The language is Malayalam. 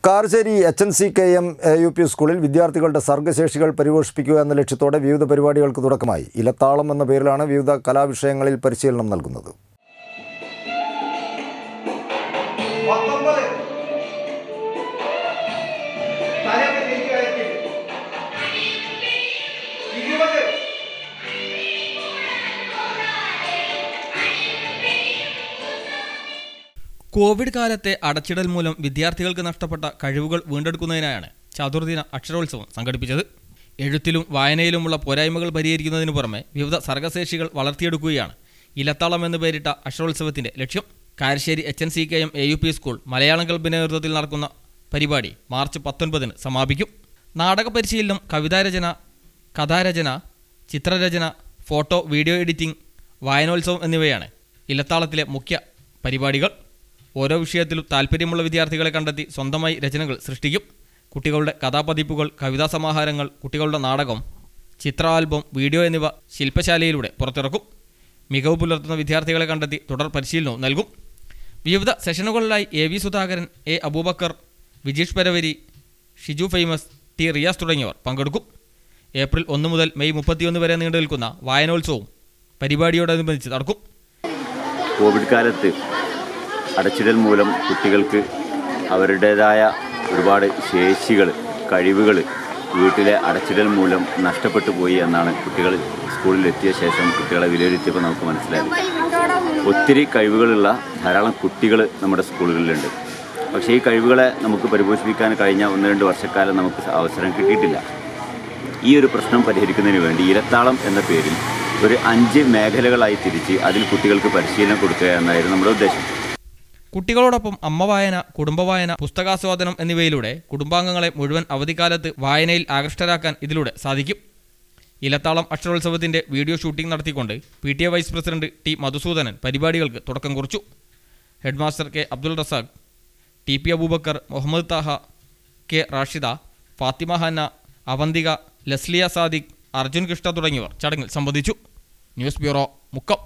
Karassery H N C K M A U P സ്കൂളിൽ വിദ്യാർത്ഥികളുടെ സർഗശേഷികൾ പരിപോഷിപ്പിക്കുക എന്ന ലക്ഷ്യത്തോടെ വിവിധ പരിപാടികൾക്ക് തുടക്കമായി ഇലത്താളം എന്ന പേരിലാണ് വിവിധ കലാവിഷയങ്ങളിൽ പരിശീലനം നൽകുന്നത് പത്തൊമ്പത് തലയൊക്കെ തിരിച്ചു കയറ്റി ഇരുപത് കോവിഡ് കാലത്തെ അടച്ചിടൽ മൂലം വിദ്യാർത്ഥികൾക്ക് നഷ്ടപ്പെട്ട കഴിവുകൾ വീണ്ടെടുക്കുന്നതിനായാണ് ചതുർദിന അക്ഷരോത്സവം സംഘടിപ്പിച്ചത് എഴുത്തിലും വായനയിലുമുള്ള പോരായ്മകൾ പരിഹരിക്കുന്നതിനു പുറമെ വിവിധ സർഗശേഷികൾ വളർത്തിയെടുക്കുകയാണ് ഇലത്താളം എന്ന് പേരിട്ട അക്ഷരോത്സവത്തിന്റെ ലക്ഷ്യം Karassery H N C K M A U P school Malayalam ക്ലബിന്റെ നേതൃത്വത്തിൽ നടക്കുന്ന പരിപാടി മാർച്ച് പത്തൊൻപതിന് സമാപിക്കും നാടക പരിശീലനം കവിതാരചന കഥാരചന ചിത്രരചന ഫോട്ടോ വീഡിയോ എഡിറ്റിംഗ് വായനോത്സവം എന്നിവയാണ് ഇലത്താളത്തിലെ മുഖ്യ പരിപാടികൾ ഓരോ വിഷയത്തിലും താല്പര്യമുള്ള വിദ്യാർത്ഥികളെ കണ്ടെത്തി സ്വന്തമായി രചനകൾ സൃഷ്ടിക്കും കുട്ടികളുടെ കഥാപതിപ്പുകൾ കവിതാ സമാഹാരങ്ങൾ കുട്ടികളുടെ നാടകം ചിത്ര ആൽബം വീഡിയോ എന്നിവ ശില്പശാലയിലൂടെ പുറത്തിറക്കും മികവ് പുലർത്തുന്ന വിദ്യാർത്ഥികളെ കണ്ടെത്തി തുടർ പരിശീലനവും നൽകും വിവിധ സെഷനുകളിലായി A V Sudhakaran A Abubakar Vijeesh Paravari Shiju famous T Riyas തുടങ്ങിയവർ പങ്കെടുക്കും ഏപ്രിൽ ഒന്ന് മുതൽ മെയ് മുപ്പത്തിയൊന്ന് വരെ നീണ്ടു നിൽക്കുന്ന വായനോത്സവവും പരിപാടിയോടനുബന്ധിച്ച് നടക്കും കോവിഡ് കാലത്ത് അടച്ചിടൽ മൂലം കുട്ടികൾക്ക് അവരുടേതായ ഒരുപാട് ശേഷികൾ കഴിവുകൾ വീട്ടിലെ അടച്ചിടൽ മൂലം നഷ്ടപ്പെട്ടു പോയി എന്നാണ് കുട്ടികൾ സ്കൂളിൽ എത്തിയ ശേഷം കുട്ടികളെ വിലയിരുത്തിയപ്പോൾ നമുക്ക് മനസ്സിലായത് ഒത്തിരി കഴിവുകളുള്ള ധാരാളം കുട്ടികൾ നമ്മുടെ സ്കൂളുകളിലുണ്ട് പക്ഷേ ഈ കഴിവുകളെ നമുക്ക് പരിപോഷിപ്പിക്കാൻ കഴിഞ്ഞ ഒന്ന് രണ്ട് വർഷക്കാലം നമുക്ക് അവസരം കിട്ടിയിട്ടില്ല ഈ ഒരു പ്രശ്നം പരിഹരിക്കുന്നതിന് വേണ്ടി ഇരത്താളം എന്ന പേരിൽ ഒരു അഞ്ച് മേഖലകളായി തിരിച്ച് അതിൽ കുട്ടികൾക്ക് പരിശീലനം കൊടുക്കുക എന്നായിരുന്നു നമ്മുടെ ഉദ്ദേശം കുട്ടികളോടൊപ്പം അമ്മ വായന കുടുംബവായന പുസ്തകാസ്വാദനം എന്നിവയിലൂടെ കുടുംബാംഗങ്ങളെ മുഴുവൻ അവധിക്കാലത്ത് വായനയിൽ ആകൃഷ്ടരാക്കാൻ ഇതിലൂടെ സാധിക്കും ഇലത്താളം അക്ഷരോത്സവത്തിന്റെ വീഡിയോ ഷൂട്ടിംഗ് നടത്തിക്കൊണ്ട് P T A vice president T Madhusoodanan പരിപാടികൾക്ക് തുടക്കം കുറിച്ചു headmaster K Abdul Razak T P Abubakar Muhammad Thaha K Rashida Fathima Hanna Avanthika Lesliya Sadiq Arjun Krishna തുടങ്ങിയവർ ചടങ്ങിൽ സംബന്ധിച്ചു ന്യൂസ് ബ്യൂറോ മുക്കം